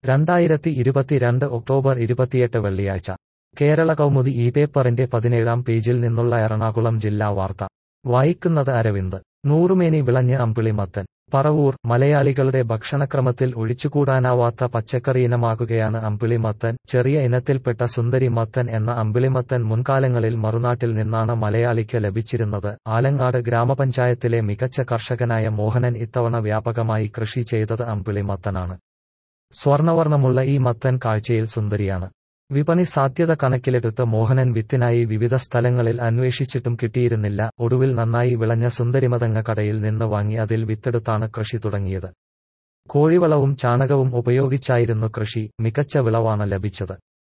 രണ്ടായിരത്തി ഇരുപത്തിരണ്ട് ഒക്ടോബർ ഇരുപത്തിയെട്ട് വെള്ളിയാഴ്ച കേരള കൗമുദി ഈ പേപ്പറിന്റെ പതിനേഴാം പേജിൽ നിന്നുള്ള എറണാകുളം ജില്ലാ വാർത്ത വായിക്കുന്നത് അരവിന്ദ് നൂറുമേനി വിളഞ്ഞ് അമ്പിളിമത്തൻ പറവൂർ മലയാളികളുടെ ഭക്ഷണക്രമത്തിൽ ഒഴിച്ചുകൂടാനാവാത്ത പച്ചക്കറി ഇനമാകുകയാണ് അമ്പിളിമത്തൻ ചെറിയ ഇനത്തിൽപ്പെട്ട സുന്ദരി മത്തൻ എന്ന അമ്പിളിമത്തൻ മുൻകാലങ്ങളിൽ മറുനാട്ടിൽ നിന്നാണ് മലയാളിക്ക് ലഭിച്ചിരുന്നത് ആലങ്ങാട് ഗ്രാമപഞ്ചായത്തിലെ മികച്ച കർഷകനായ മോഹനൻ ഇത്തവണ വ്യാപകമായി കൃഷി ചെയ്തത് അമ്പിളിമത്തനാണ് സ്വർണവർണ്ണമുള്ള ഈ മത്തൻ കാഴ്ചയിൽ സുന്ദരിയാണ് വിപണി സാധ്യത കണക്കിലെടുത്ത് മോഹനൻ വിത്തിനായി വിവിധ സ്ഥലങ്ങളിൽ അന്വേഷിച്ചിട്ടും കിട്ടിയിരുന്നില്ല ഒടുവിൽ നന്നായി വിളഞ്ഞ സുന്ദരിമതങ്ങ കടയിൽ നിന്ന് വാങ്ങി അതിൽ വിത്തെടുത്താണ് കൃഷി തുടങ്ങിയത് കോഴിവളവും ചാണകവും ഉപയോഗിച്ചായിരുന്നു കൃഷി മികച്ച വിളവാണ് ലഭിച്ചത്